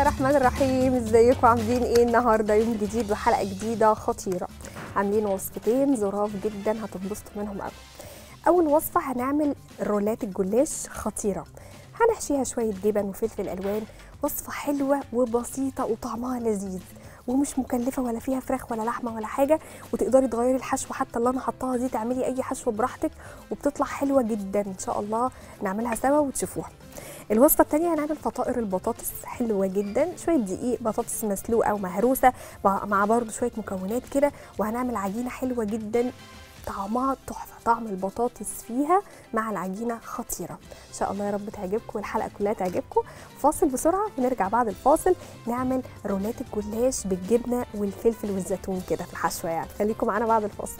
الرحمن الرحيم ازيكم عاملين ايه النهارده يوم جديد وحلقه جديده خطيره عاملين وصفتين ظراف جدا هتنبسطوا منهم قوي اول وصفه هنعمل رولات الجلاش خطيره هنحشيها شويه جبن وفلفل الوان وصفه حلوه وبسيطه وطعمها لذيذ ومش مكلفه ولا فيها فراخ ولا لحمه ولا حاجه وتقدري تغيري الحشوه حتى اللي انا حطاها دي تعملي اي حشوه براحتك وبتطلع حلوه جدا ان شاء الله نعملها سوا وتشوفوها الوصفه الثانيه هنعمل فطائر البطاطس حلوه جدا شويه دقيق بطاطس مسلوقه ومهروسه مع مع برضه شويه مكونات كده وهنعمل عجينه حلوه جدا طعمها تحفه طعم البطاطس فيها مع العجينه خطيره ان شاء الله يا رب تعجبكم والحلقه كلها تعجبكم فاصل بسرعه ونرجع بعد الفاصل نعمل رولات الجلاش بالجبنه والفلفل والزيتون كده في الحشوه يعني خليكم معانا بعد الفاصل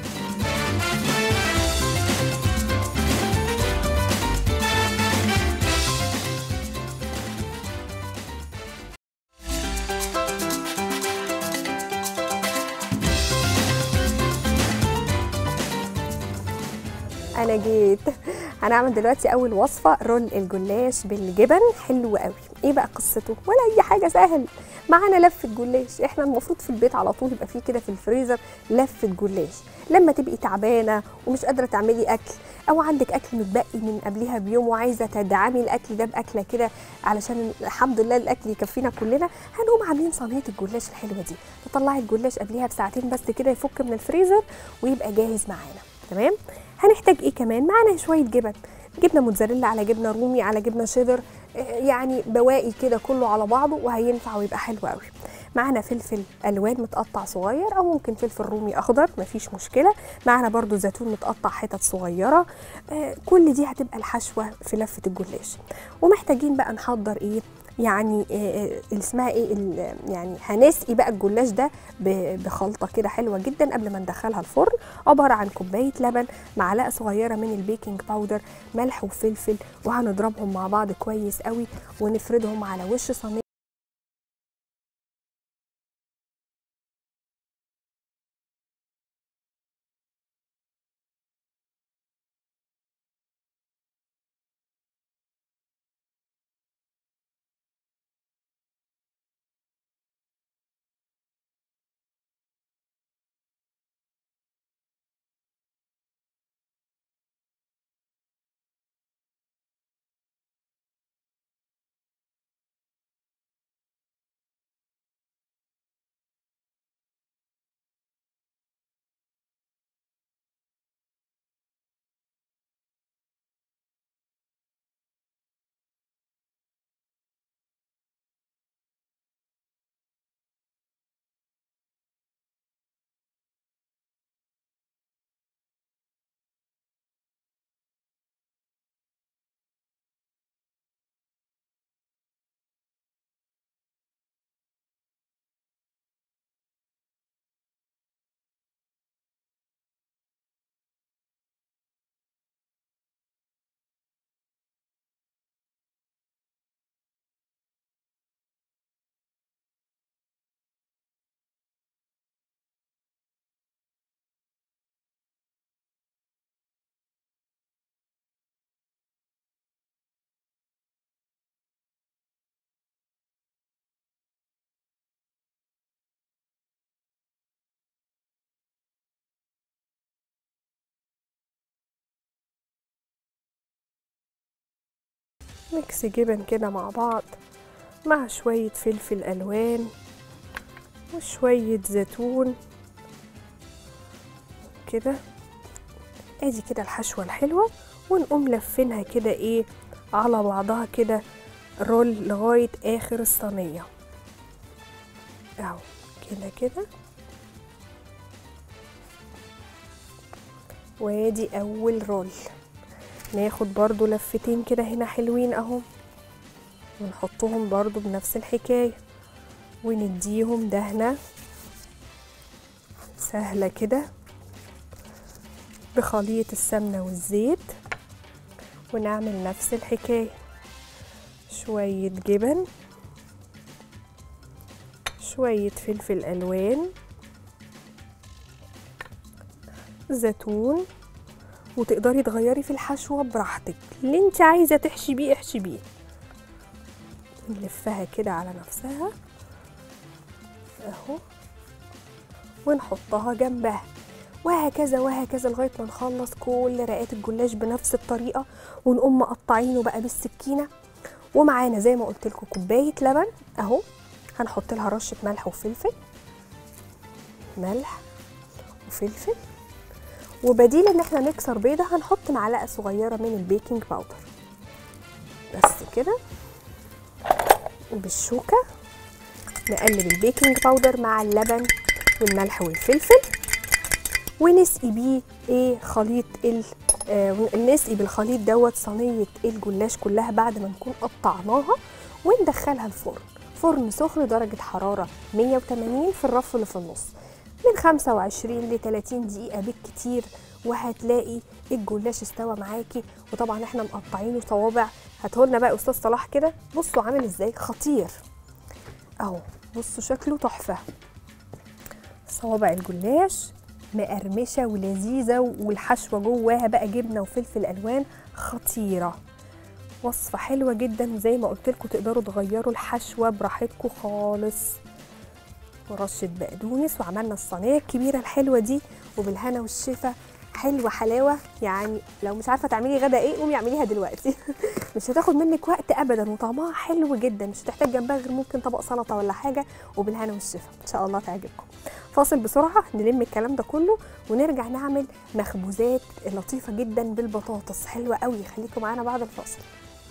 انا جيت هنعمل دلوقتي اول وصفه رول الجلاش بالجبن حلو قوي ايه بقى قصته ولا اي حاجه سهل معانا لفه جلاش احنا المفروض في البيت على طول يبقى فيه كده في الفريزر لفه جلاش لما تبقي تعبانه ومش قادره تعملي اكل او عندك اكل متبقي من قبلها بيوم وعايزه تدعمي الاكل ده باكله كده علشان الحمد لله الاكل يكفينا كلنا هنقوم عاملين صينيه الجلاش الحلوه دي تطلعي الجلاش قبلها بساعتين بس كده يفك من الفريزر ويبقى جاهز معانا تمام هنحتاج ايه كمان معانا شويه جبن جبنه موتزاريلا على جبنه رومي على جبنه شيدر يعني بواقي كده كله على بعضه وهينفع ويبقى حلو قوي معانا فلفل الوان متقطع صغير او ممكن فلفل رومي اخضر مفيش مشكله معانا برده زيتون متقطع حتت صغيره آه كل دي هتبقى الحشوه في لفه الجلاش ومحتاجين بقى نحضر ايه يعني اللي اسمها ايه يعني هنسقي بقى الجلاش ده بخلطه كده حلوه جدا قبل ما ندخلها الفرن عباره عن كوبايه لبن معلقه صغيره من البيكنج باودر ملح وفلفل وهنضربهم مع بعض كويس قوي ونفردهم على وش صينيه ميكس جبن كده مع بعض مع شوية فلفل ألوان وشوية زيتون كده ادي كده الحشوة الحلوة ونقوم لفينها كده ايه على بعضها كده رول لغاية آخر الصينية اهو كده كده وادي أول رول ناخد برضو لفتين كده هنا حلوين اهو ونحطهم برضو بنفس الحكاية ونديهم دهنة سهلة كده بخليط السمنة والزيت ونعمل نفس الحكاية شوية جبن شوية فلفل ألوان زيتون وتقدري تغيري في الحشوة براحتك اللي انت عايزة تحشي بيه احشي بيه نلفها كده على نفسها اهو ونحطها جنبها وهكذا وهكذا لغايه ما نخلص كل رقات الجلاش بنفس الطريقه ونقوم مقطعينه بقى بالسكينه ومعانا زي ما قلت لكم كوبايه لبن اهو هنحط لها رشه ملح وفلفل ملح وفلفل وبديل ان احنا نكسر بيضه هنحط معلقه صغيره من البيكنج باودر بس كده بالشوكه نقلب البيكنج باودر مع اللبن والملح والفلفل ونسقي بيه ايه خليط ال آه نسقي بالخليط دوت صينيه الجلاش كلها بعد ما نكون قطعناها وندخلها الفرن فرن سخن درجه حراره 180 في الرف اللي في النص من 25 ل 30 دقيقه بالكتير وهتلاقي الجلاش استوى معاكي وطبعا احنا مقطعينه صوابع هاتهولنا بقى استاذ صلاح كده بصوا عامل ازاي خطير اهو بصوا شكله تحفه صوابع الجلاش مقرمشه ولذيذه والحشوه جواها بقى جبنه وفلفل الوان خطيره وصفه حلوه جدا وزي ما قلت لكم تقدروا تغيروا الحشوه براحتكم خالص ورشه بقدونس وعملنا الصينيه الكبيره الحلوه دي وبالهنا والشفا حلوه حلاوه يعني لو مش عارفه تعملي غدا ايه قومي اعمليها دلوقتي مش هتاخد منك وقت ابدا وطعمها حلو جدا مش هتحتاج جنبها غير ممكن طبق سلطه ولا حاجه وبالهنا والشفا ان شاء الله تعجبكم فاصل بسرعه نلم الكلام ده كله ونرجع نعمل مخبوزات لطيفه جدا بالبطاطس حلوه قوي خليكم معانا بعد الفاصل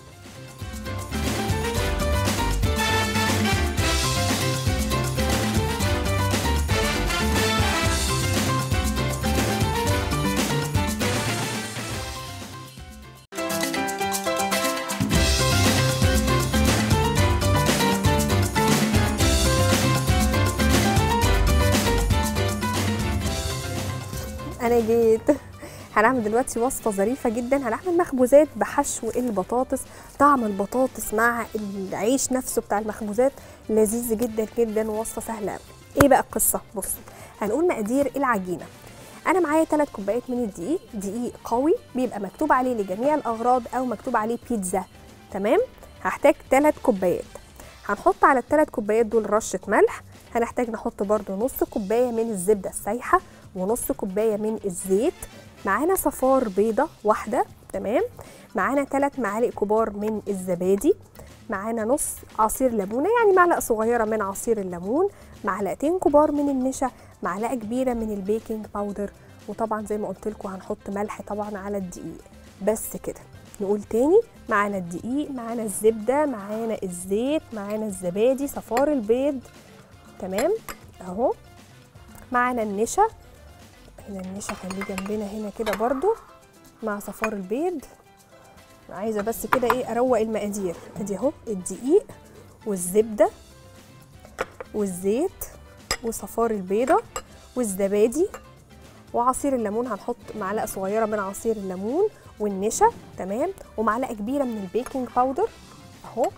انا جيت هنعمل دلوقتي وصفه ظريفه جدا هنعمل مخبوزات بحشو البطاطس طعم البطاطس مع العيش نفسه بتاع المخبوزات لذيذ جدا جدا ووصفه سهله قوي ايه بقى القصه بصوا هنقول مقادير العجينه انا معايا 3 كوبايات من الدقيق دقيق قوي بيبقى مكتوب عليه لجميع الاغراض او مكتوب عليه بيتزا تمام هحتاج 3 كوبايات هنحط على الثلاث كوبايات دول رشه ملح هنحتاج نحط برده نص كوبايه من الزبده السايحه ونص كوبايه من الزيت معانا صفار بيضه واحده تمام معانا 3 معالق كبار من الزبادي معانا نص عصير ليمونه يعني معلقه صغيره من عصير الليمون معلقتين كبار من النشا معلقه كبيره من البيكنج باودر وطبعا زي ما قلت لكم هنحط ملح طبعا على الدقيق بس كده نقول تاني معانا الدقيق معانا الزبده معانا الزيت معانا الزبادي صفار البيض تمام اهو معانا النشا هنا النشا خليه جنبنا هنا كده برضو مع صفار البيض عايزه بس كده ايه اروق المقادير ادي اهو الدقيق والزبده والزيت وصفار البيضه والزبادي وعصير الليمون هنحط معلقه صغيره من عصير الليمون والنشا تمام ومعلقه كبيره من البيكنج باودر اهو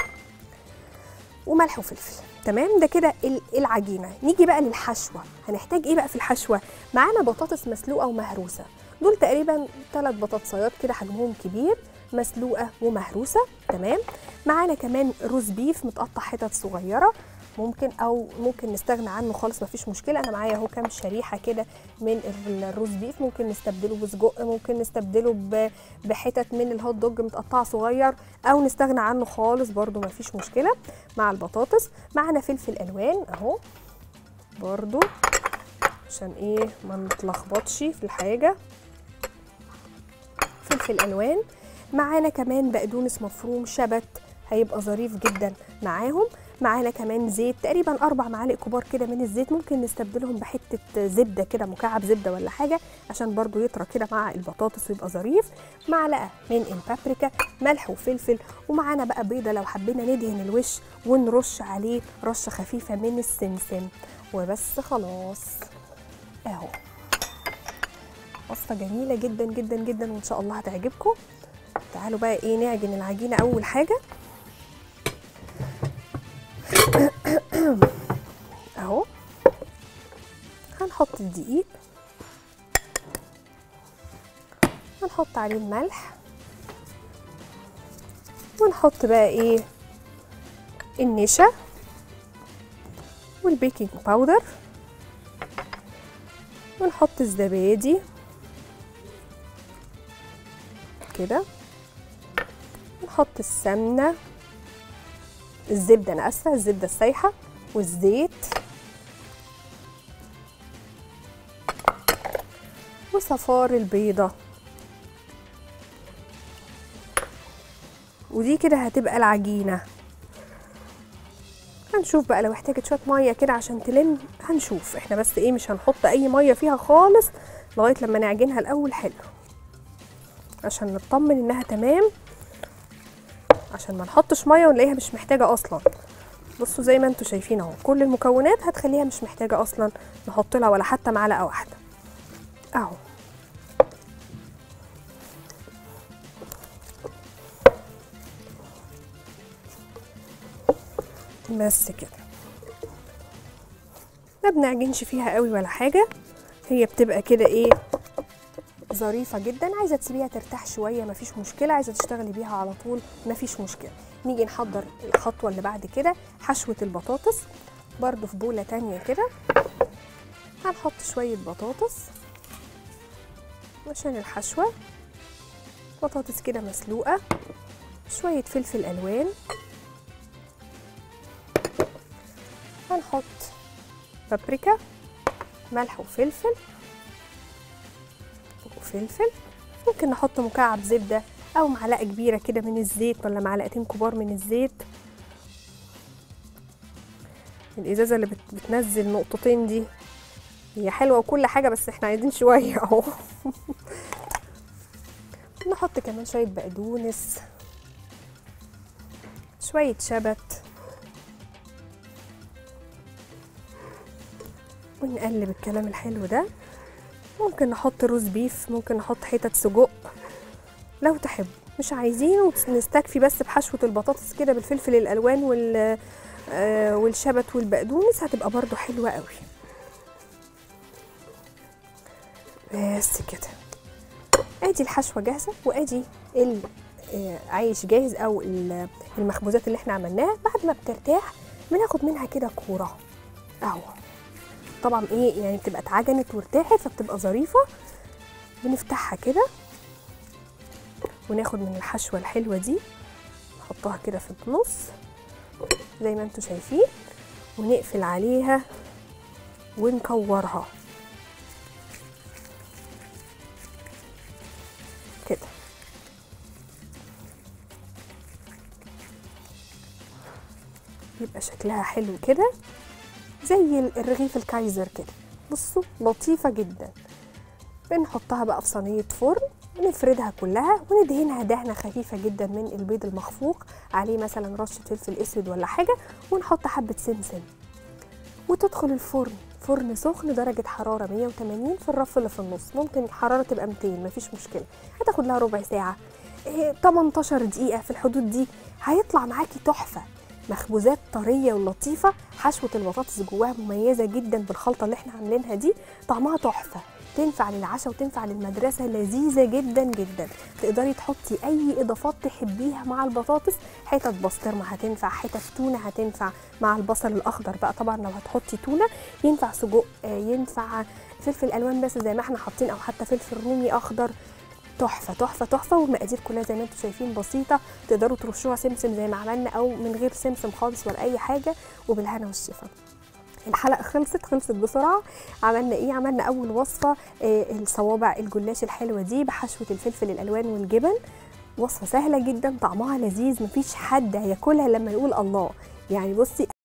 وملح وفلفل تمام ده كده العجينه نيجي بقى للحشوه هنحتاج ايه بقى في الحشوه معانا بطاطس مسلوقه ومهروسه دول تقريبا ثلاث بطاطسيات كده حجمهم كبير مسلوقه ومهروسه تمام معانا كمان روز بيف متقطع حتت صغيره ممكن او ممكن نستغنى عنه خالص مفيش مشكله انا معايا اهو كام شريحه كده من الروز بيف ممكن نستبدله بسجق ممكن نستبدله بحتت من الهوت دوج متقطعه صغير او نستغنى عنه خالص برده مفيش مشكله مع البطاطس معانا فلفل الوان اهو برده عشان ايه ما نتلخبطش في الحاجه فلفل الوان معانا كمان بقدونس مفروم شبت هيبقى ظريف جدا معاهم معانا كمان زيت تقريبا اربع معالق كبار كده من الزيت ممكن نستبدلهم بحته زبده كده مكعب زبده ولا حاجه عشان برضو يطرى كده مع البطاطس ويبقى ظريف معلقه من البابريكا ملح وفلفل ومعانا بقى بيضه لو حبينا ندهن الوش ونرش عليه رشه خفيفه من السمسم وبس خلاص اهو وصفه جميله جدا جدا جدا وان شاء الله هتعجبكم تعالوا بقى ايه نعجن العجينه اول حاجه اهو هنحط الدقيق هنحط عليه الملح ونحط بقى ايه النشا والبيكنج باودر ونحط الزبادي كده نحط السمنه الزبده انا اسفه الزبده السايحه والزيت وصفار البيضه ودي كده هتبقى العجينه هنشوف بقى لو احتاجت شويه ميه كده عشان تلم هنشوف احنا بس ايه مش هنحط اي ميه فيها خالص لغايه لما نعجنها الاول حلو عشان نطمن انها تمام عشان ما نحطش ميه ونلاقيها مش محتاجه اصلا بصوا زي ما انتم شايفين اهو كل المكونات هتخليها مش محتاجه اصلا نحط لها ولا حتى معلقه واحده اهو بس كده ما بنعجنش فيها قوي ولا حاجه هي بتبقى كده ايه ظريفه جدا عايزه تسيبيها ترتاح شويه مفيش مشكله عايزه تشتغلي بيها على طول مفيش مشكله نيجي نحضر الخطوه اللي بعد كده حشوه البطاطس برضو في بوله تانية كده هنحط شويه بطاطس عشان الحشوه بطاطس كده مسلوقه شويه فلفل الوان هنحط بابريكا ملح وفلفل وفلفل ممكن نحط مكعب زبدة أو معلقة كبيرة كده من الزيت ولا معلقتين كبار من الزيت الإزازة اللي بت- بتنزل نقطتين دي هي حلوة وكل حاجة بس احنا عايزين شوية اهو نحط كمان شوية بقدونس شوية شبت ونقلب الكلام الحلو ده ممكن نحط روز بيف ممكن نحط حتت سجق لو تحب مش عايزين نستكفي بس بحشوة البطاطس كده بالفلفل الألوان وال آه، والشبت والبقدونس هتبقى برضو حلوة قوي بس كده ادي الحشوة جاهزة وادي العيش جاهز او ال- المخبوزات اللي احنا عملناها بعد ما بترتاح بناخد منها كده كورة اهو طبعا ايه يعني بتبقى اتعجنت وارتاحت فبتبقى ظريفه بنفتحها كده وناخد من الحشوه الحلوه دي نحطها كده في النص زي ما انتم شايفين ونقفل عليها ونكورها كده يبقى شكلها حلو كده زي الرغيف الكايزر كده بصوا لطيفة جدا بنحطها بقى في صينية فرن ونفردها كلها وندهنها دهنة خفيفة جدا من البيض المخفوق عليه مثلا رشة فلفل اسود ولا حاجة ونحط حبة سمسم وتدخل الفرن فرن سخن درجة حرارة 180 في الرف اللي في النص ممكن الحرارة تبقى 200 مفيش مشكلة هتاخد لها ربع ساعة إيه، 18 دقيقة في الحدود دي هيطلع معاكي تحفة مخبوزات طرية ولطيفة حشوة البطاطس جواها مميزة جدا بالخلطة اللي احنا عاملينها دي طعمها تحفة تنفع للعشاء وتنفع للمدرسة لذيذة جدا جدا تقدري تحطي أي إضافات تحبيها مع البطاطس حتت بسطرمة هتنفع حتت تونة هتنفع مع البصل الأخضر بقى طبعا لو هتحطي تونة ينفع سجق آه، ينفع فلفل ألوان بس زي ما احنا حاطين أو حتى فلفل رومي أخضر تحفه تحفه تحفه والمقادير كلها زي ما انتم شايفين بسيطه تقدروا ترشوها سمسم زي ما عملنا او من غير سمسم خالص ولا اي حاجه وبالهنا والشفا الحلقه خلصت خلصت بسرعه عملنا ايه عملنا اول وصفه آه الصوابع الجلاش الحلوه دي بحشوه الفلفل الالوان والجبن وصفه سهله جدا طعمها لذيذ مفيش حد هياكلها لما يقول الله يعني بصي